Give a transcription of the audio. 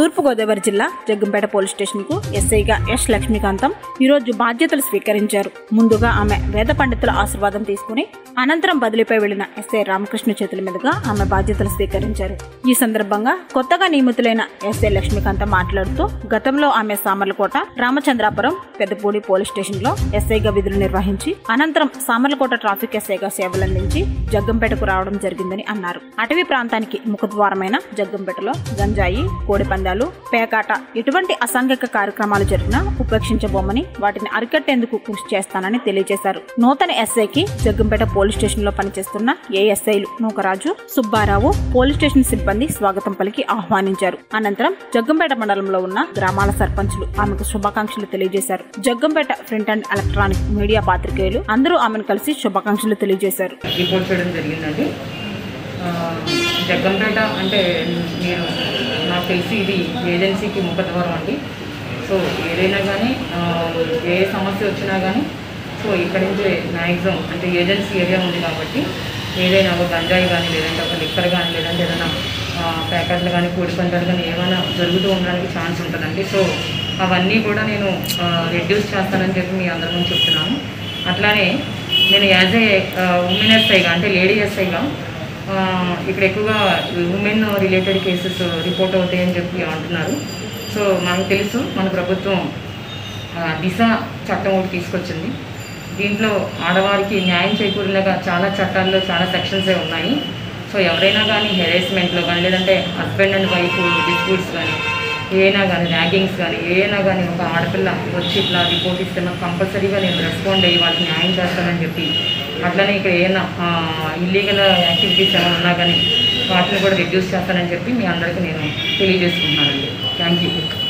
తూర్పుగోదావరి జిల్లా Jaggampeta police station కు ఎస్ఐగా yes Lakshmikantham ఈరోజు బాధ్యతలు స్వీకరించారు ముందుగా ఆమె వేద పండితుల ఆశీర్వాదం తీసుకుని అనంతరం బదిలీపై వెళ్లిన ఎస్ఐ రామకృష్ణ చేతుల మీదుగా ఆమె బాధ్యతలు స్వీకరించారు ఈ సందర్భంగా కొత్తగా నియమితులైన ఎస్ఐ లక్ష్మీకాంతం మాట్లాడుతూ గతంలో ఆమె సామర్లకోట రామచంద్రాపురం పెద్దపూడి పోలీస్ స్టేషన్ లో ఎస్ఐగా విధులు నిర్వహించి అనంతరం సామర్లకోట ట్రాఫిక్ ఎస్ఐగా సేవలందించి జగ్గంపేటకు రావడం జరిగిందని అన్నారు అటవీ ప్రాంతానికి ముఖద్వారమైన జగ్గంపేటలో గంజాయి కోడి పందాలు పేకాట ఎటువంటి అసాంఘిక కార్యక్రమాలు జరిగినా ఉపేక్షించబోమని వాటిని అరికట్టేందుకు కృషి చేస్తానని తెలియజేశారు నూతన ఎస్ఐకి జగ్గంపేట పోలీస్ స్టేషన్ లో పనిచేస్తున్న ఏఎస్ఐలు నూకరాజు సుబ్బారావు పోలీస్ స్టేషన్ సిబ్బంది స్వాగతం పలికి ఆహ్వానించారు అనంతరం జగ్గంపేట మండలంలో ఉన్న గ్రామాల సర్పంచులు ఆమెకు శుభాకాంక్షలు తెలియజేశారు Jaggampeta print and electronic media పాత్రికేయులు అందరూ ఆమెను కలిసి శుభాకాంక్షలు తెలియజేశారు రిపోర్ట్ చేయడం జరిగిందండి ఆ, జగ్గంపేట అంటే మీరు నాకు తెలిసి ఇది ఏజెన్సీకి ముఖద్వారం అండి సో ఏదైనా కానీ ఆ, ఏ సమస్య వచ్చినా కానీ సో ఇక్కడి నుంచి మ్యాక్సిమం అంటే ఏజెన్సీ ఏరియా ఉంది కాబట్టి ఏదైనా ఒక గంజాయి కానీ లేదంటే ఒక లిక్కర్ కానీ లేదంటే ఏదైనా ఆ, ప్యాకెట్లు కానీ కోడి పందాలు కానీ ఏమైనా జరుగుతూ ఉండడానికి ఛాన్స్ ఉంటుందండి సో అవన్నీ కూడా నేను రెడ్యూస్ చేస్తానని చెప్పి మీ అందరి ముందు చెప్తున్నాను అట్లానే నేను యాజ్ ఏ ఉమెన్ ఎస్ఐగా అంటే లేడీ ఎస్ఐగా ఇక్కడ ఎక్కువగా ఉమెన్ రిలేటెడ్ కేసెస్ రిపోర్ట్ అవుతాయని చెప్పి అంటున్నారు సో మనకు తెలుసు మన ప్రభుత్వం ఆ, దిశ చట్టం ఒకటి తీసుకొచ్చింది దీంట్లో ఆడవారికి న్యాయం చేకూరేలాగా చాలా చట్టాల్లో చాలా సెక్షన్సే ఉన్నాయి సో ఎవరైనా కానీ హెరాస్మెంట్లో కానీ లేదంటే హస్బెండ్ అండ్ వైఫ్ డిస్ప్యూట్స్ కానీ ఏమైనా కానీ ర్యాగింగ్స్ కానీ ఏమైనా కానీ ఒక ఆడపిల్ల వచ్చి ఇట్లా రిపోర్ట్ ఇస్తే నాకు కంపల్సరీగా నేను రెస్పాండ్ అయ్యి వాళ్ళకి న్యాయం చేస్తానని చెప్పి అట్లనే ఇక్కడ ఏమైనా ఇల్లీగల్ యాక్టివిటీస్ ఏమైనా ఉన్నా కానీ వాటిని కూడా రిడ్యూస్ చేస్తానని చెప్పి మీ అందరికీ నేను తెలియజేసుకుంటున్నానండి థ్యాంక్ యూ